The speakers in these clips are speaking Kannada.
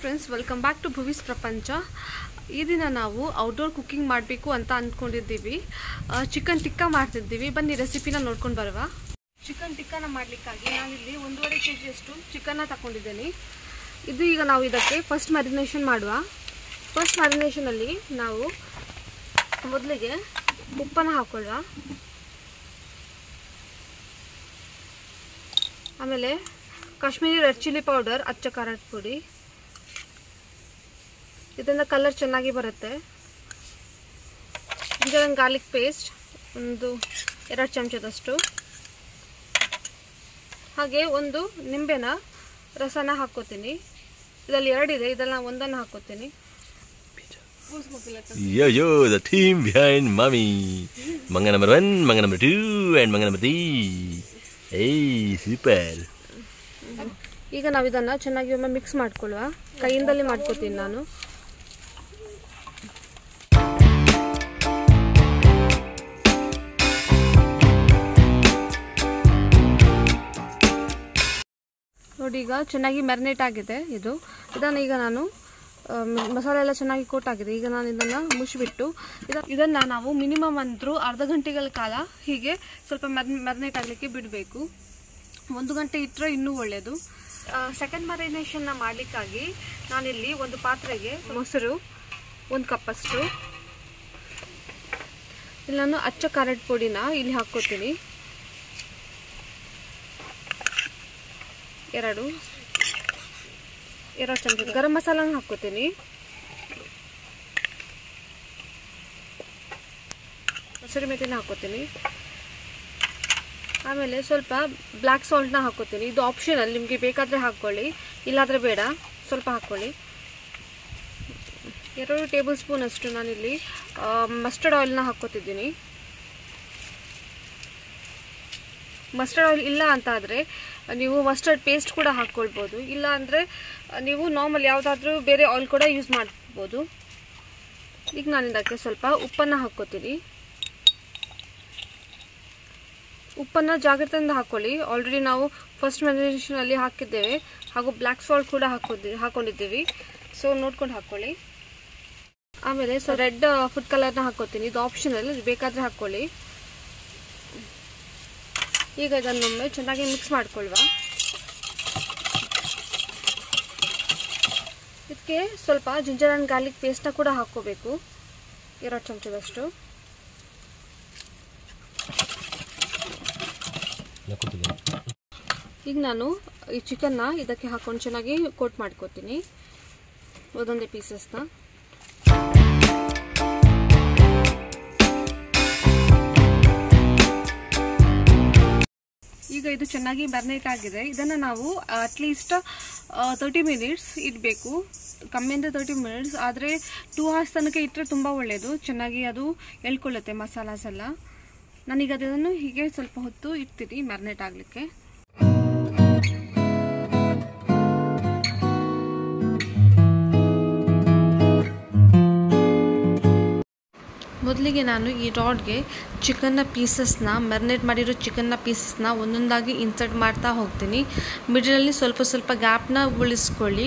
ಫ್ರೆಂಡ್ಸ್ ವೆಲ್ಕಮ್ ಬ್ಯಾಕ್ ಟು ಭುವಿಸ್ ಪ್ರಪಂಚ ಈ ದಿನ ನಾವು ಔಟ್ಡೋರ್ ಕುಕ್ಕಿಂಗ್ ಮಾಡಬೇಕು ಅಂತ ಅಂದ್ಕೊಂಡಿದ್ದೀವಿ ಚಿಕನ್ ಟಿಕ್ಕಾ ಮಾಡ್ತಿದ್ದೀವಿ ಬನ್ನಿ ರೆಸಿಪಿನ ನೋಡ್ಕೊಂಡು ಬರುವ ಚಿಕನ್ ಟಿಕ್ಕಾನ ಮಾಡಲಿಕ್ಕಾಗಿ ನಾನಿಲ್ಲಿ ಒಂದೂವರೆ ಕೆ ಜಿಯಷ್ಟು ಚಿಕನ್ನ ತಗೊಂಡಿದ್ದೀನಿ ಇದು ಈಗ ನಾವು ಇದಕ್ಕೆ ಫಸ್ಟ್ ಮ್ಯಾರಿನೇಷನ್ ಮಾಡುವ ಫಸ್ಟ್ ಮ್ಯಾರಿನೇಷನಲ್ಲಿ ನಾವು ಮೊದಲಿಗೆ ಉಪ್ಪನ್ನು ಹಾಕೊಳ್ಳುವ ಆಮೇಲೆ ಕಾಶ್ಮೀರಿ ರೆಡ್ ಚಿಲ್ಲಿ ಪೌಡರ್ ಅಚ್ಚ ಖಾರದ ಪುಡಿ ಇದರಿಂದ ಕಲರ್ ಚೆನ್ನಾಗಿ ಬರುತ್ತೆ ಜಿಂಜರ್ ಗಾರ್ಲಿಕ್ ಪೇಸ್ಟ್ ಒಂದು ಎರಡು ಚಮಚದಷ್ಟು ಹಾಗೆ ಒಂದು ನಿಂಬೆನ ರಸನ ಹಾಕ್ಕೋತೀನಿ ಇದರಲ್ಲಿ ಎರಡಿದೆ ಇದರಲ್ಲಿ ನಾನು ಒಂದನ್ನು ಹಾಕ್ಕೋತೀನಿ Yo, yo, the team behind Mommy. Manga number one, manga number two, and manga number three. Hey, super. ಈಗ ನಾವು ಇದನ್ನು ಚೆನ್ನಾಗಿ ಒಮ್ಮೆ ಮಿಕ್ಸ್ ಮಾಡ್ಕೊಳ್ಳುವ ಕೈಯಿಂದಲೇ ಮಾಡ್ಕೋತೀನಿ ನಾನು ನೋಡಿ ಈಗ ಚೆನ್ನಾಗಿ ಮ್ಯಾರಿನೇಟ್ ಆಗಿದೆ ಇದು ಇದನ್ನು ಈಗ ನಾನು ಆ, ಮ- ಮಸಾಲೆ ಎಲ್ಲ ಚೆನ್ನಾಗಿ ಕೋಟ್ ಆಗಿದೆ ಈಗ ನಾನು ಇದನ್ನು ಮುಚ್ಚಿಬಿಟ್ಟು ಇದ ಇದನ್ನು ನಾವು ಮಿನಿಮಮ್ ಅಂದರೂ ಅರ್ಧ ಗಂಟೆಗಳ ಕಾಲ ಹೀಗೆ ಸ್ವಲ್ಪ ಮ್ಯಾರಿನೇಟ್ ಆಗಲಿಕ್ಕೆ ಬಿಡಬೇಕು ಒಂದು ಗಂಟೆ ಇಟ್ಟರೆ ಇನ್ನೂ ಒಳ್ಳೆಯದು ಸೆಕೆಂಡ್ ಮ್ಯಾರಿನೇಷನ್ನ ಮಾಡಲಿಕ್ಕಾಗಿ ನಾನಿಲ್ಲಿ ಒಂದು ಪಾತ್ರೆಗೆ ಮೊಸರು ಒಂದು ಕಪ್ಪಷ್ಟು ಇಲ್ಲಿ ನಾನು ಅಚ್ಚ ಖಾರದ ಪುಡಿನ ಇಲ್ಲಿ ಹಾಕ್ಕೋತೀನಿ ಎರಡು ಎರಡು ಚಮಚ ಗರಂ ಮಸಾಲಾನ ಹಾಕ್ಕೋತೀನಿ ಮೊಸರು ಮೆಥಿನ ಹಾಕ್ಕೋತೀನಿ ಆಮೇಲೆ ಸ್ವಲ್ಪ ಬ್ಲ್ಯಾಕ್ ಸಾಲ್ಟ್ನ ಹಾಕ್ಕೋತೀನಿ ಇದು ಆಪ್ಷನಲ್ ನಿಮಗೆ ಬೇಕಾದರೆ ಹಾಕ್ಕೊಳ್ಳಿ ಇಲ್ಲಾದರೆ ಬೇಡ ಸ್ವಲ್ಪ ಹಾಕ್ಕೊಳ್ಳಿ ಎರಡು ಟೇಬಲ್ ಸ್ಪೂನ್ ಅಷ್ಟು ನಾನಿಲ್ಲಿ ಮಸ್ಟರ್ಡ್ ಆಯಿಲ್ನ ಹಾಕ್ಕೋತಿದ್ದೀನಿ ಮಸ್ಟರ್ಡ್ ಆಯಿಲ್ ಇಲ್ಲ ಅಂತ ಆದರೆ ನೀವು ಮಸ್ಟರ್ಡ್ ಪೇಸ್ಟ್ ಕೂಡ ಹಾಕ್ಕೊಳ್ಬೋದು ಇಲ್ಲ ಅಂದರೆ ನೀವು ನಾರ್ಮಲ್ ಯಾವುದಾದ್ರೂ ಬೇರೆ ಆಯಿಲ್ ಕೂಡ ಯೂಸ್ ಮಾಡ್ಬೋದು ಈಗ ನಾನು ಇದಕ್ಕೆ ಸ್ವಲ್ಪ ಉಪ್ಪನ್ನು ಹಾಕ್ಕೋತೀನಿ ಉಪ್ಪನ್ನು ಜಾಗ್ರತೆಯಿಂದ ಹಾಕ್ಕೊಳ್ಳಿ ಆಲ್ರೆಡಿ ನಾವು ಫಸ್ಟ್ ಮ್ಯಾರಿನೇಷನಲ್ಲಿ ಹಾಕಿದ್ದೇವೆ ಹಾಗೂ ಬ್ಲ್ಯಾಕ್ ಸಾಲ್ಟ್ ಕೂಡ ಹಾಕೋದಿ ಹಾಕೊಂಡಿದ್ದೀವಿ ಸೊ ನೋಡ್ಕೊಂಡು ಹಾಕ್ಕೊಳ್ಳಿ ಆಮೇಲೆ ಸೊ ರೆಡ್ ಫುಡ್ ಕಲರ್ನ ಹಾಕ್ಕೋತೀನಿ ಇದು ಆಪ್ಷನಲ್ ಬೇಕಾದರೆ ಹಾಕ್ಕೊಳ್ಳಿ ಈಗ ಇದನ್ನೊಮ್ಮೆ ಚೆನ್ನಾಗಿ ಮಿಕ್ಸ್ ಮಾಡ್ಕೊಳ್ವಾ ಇದಕ್ಕೆ ಸ್ವಲ್ಪ ಜಿಂಜರ್ ಆ್ಯಂಡ್ ಗಾರ್ಲಿಕ್ ಪೇಸ್ಟ್ನ ಕೂಡ ಹಾಕ್ಕೋಬೇಕು ಎರಡು ಚಮಚದಷ್ಟು ಈಗ ನಾನು ಈ ಚಿಕನ್ನ ಇದಕ್ಕೆ ಹಾಕೊಂಡು ಚೆನ್ನಾಗಿ ಕೋಟ್ ಮಾಡ್ಕೋತೀನಿ ಒಂದೊಂದೇ ಪೀಸಸ್ನ ಈಗ ಇದು ಚೆನ್ನಾಗಿ ಮ್ಯಾರಿನೇಟ್ ಆಗಿದೆ ಇದನ್ನು ನಾವು ಅಟ್ಲೀಸ್ಟ್ ತರ್ಟಿ ಮಿನಿಟ್ಸ್ ಇಡಬೇಕು ಕಮ್ಮಿ ಅಂದರೆ ತರ್ಟಿ ಮಿನಿಟ್ಸ್ ಆದರೆ ಟೂ ಅವರ್ಸ್ ತನಕ ಇಟ್ಟರೆ ತುಂಬ ಒಳ್ಳೆಯದು ಚೆನ್ನಾಗಿ ಅದು ಎಳ್ಕೊಳ್ಳುತ್ತೆ ಮಸಾಲಾಸ್ ಎಲ್ಲ ನಾನೀಗ ಅದನ್ನು ಹೀಗೆ ಸ್ವಲ್ಪ ಹೊತ್ತು ಇಡ್ತೀನಿ ಮ್ಯಾರಿನೇಟ್ ಆಗಲಿಕ್ಕೆ ಮೊದಲಿಗೆ ನಾನು ಈ ರಾಡ್ಗೆ ಚಿಕನ್ನ ಪೀಸಸ್ನ ಮ್ಯಾರಿನೇಟ್ ಮಾಡಿರೋ ಚಿಕನ್ನ ಪೀಸಸ್ನ ಒಂದೊಂದಾಗಿ ಇನ್ಸರ್ಟ್ ಮಾಡ್ತಾ ಹೋಗ್ತೀನಿ ಮಿಡಲಲ್ಲಿ ಸ್ವಲ್ಪ ಸ್ವಲ್ಪ ಗ್ಯಾಪ್ನ ಉಳಿಸ್ಕೊಳ್ಳಿ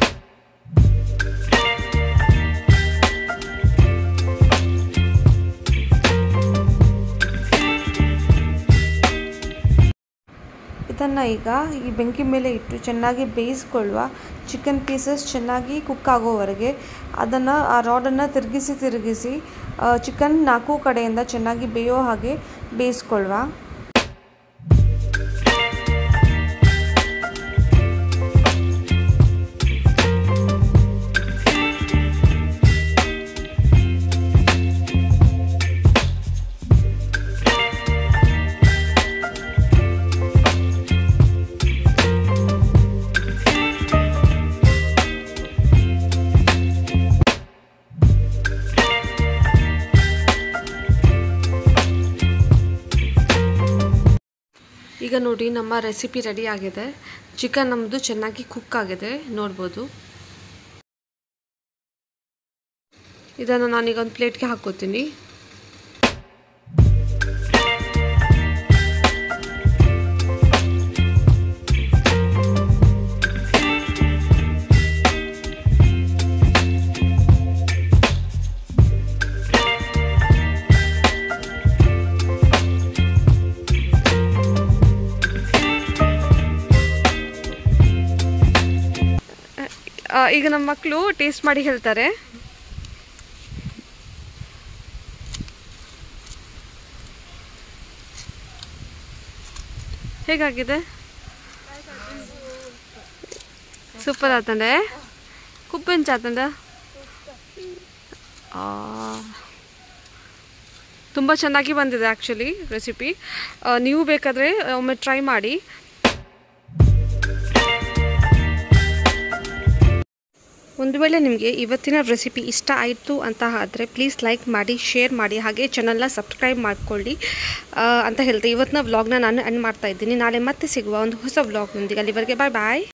ಇದನ್ನು ಈಗ ಈ ಬೆಂಕಿ ಮೇಲೆ ಇಟ್ಟು ಚೆನ್ನಾಗಿ ಬೇಯಿಸ್ಕೊಳ್ಳುವ ಚಿಕನ್ ಪೀಸಸ್ ಚೆನ್ನಾಗಿ ಕುಕ್ ಆಗೋವರೆಗೆ ಅದನ್ನು ಆ ರಾಡನ್ನು ತಿರುಗಿಸಿ ತಿರುಗಿಸಿ ಚಿಕನ್ ನಾಲ್ಕು ಕಡೆಯಿಂದ ಚೆನ್ನಾಗಿ ಬೇಯೋ ಹಾಗೆ ಬೇಯಿಸ್ಕೊಳ್ಳುವ ಈಗ ನೋಡಿ ನಮ್ಮ ರೆಸಿಪಿ ರೆಡಿ ಆಗಿದೆ ಚಿಕನ್ ನಮ್ಮದು ಚೆನ್ನಾಗಿ ಕುಕ್ ಆಗಿದೆ ನೋಡ್ಬೋದು ಇದನ್ನು ನಾನೀಗ ಒಂದು ಪ್ಲೇಟ್ಗೆ ಹಾಕ್ಕೋತೀನಿ ಈಗ ನಮ್ಮ ಮಕ್ಕಳು ಟೇಸ್ಟ್ ಮಾಡಿ ಹೇಳ್ತಾರೆ ಹೇಗಾಗಿದೆ ಸೂಪರ್ ಆತಂಡೆ ಕುಪ್ಪೆಂಚ ಆತಂಡ ತುಂಬ ಚೆನ್ನಾಗಿ ಬಂದಿದೆ ಆ್ಯಕ್ಚುಲಿ ರೆಸಿಪಿ ನೀವು ಬೇಕಾದರೆ ಒಮ್ಮೆ ಟ್ರೈ ಮಾಡಿ ಒಂದು ವೇಳೆ ನಿಮಗೆ ಇವತ್ತಿನ ರೆಸಿಪಿ ಇಷ್ಟ ಆಯಿತು ಅಂತ ಆದರೆ ಪ್ಲೀಸ್ ಲೈಕ್ ಮಾಡಿ ಶೇರ್ ಮಾಡಿ ಹಾಗೆ ಚಾನಲ್ನ ಸಬ್ಸ್ಕ್ರೈಬ್ ಮಾಡಿಕೊಳ್ಳಿ ಆ, ಅಂತ ಹೇಳ್ತೆ ಇವತ್ತಿನ ವ್ಲಾಗ್ನ ನಾನು ಎಂಡ್ ಮಾಡ್ತಾ ಇದ್ದೀನಿ ನಾಳೆ ಮತ್ತೆ ಸಿಗುವ ಒಂದು ಹೊಸ ವ್ಲಾಗ್ನೊಂದಿಗೆ ಅಲ್ಲಿವರೆಗೆ ಬಾಯ್ ಬಾಯ್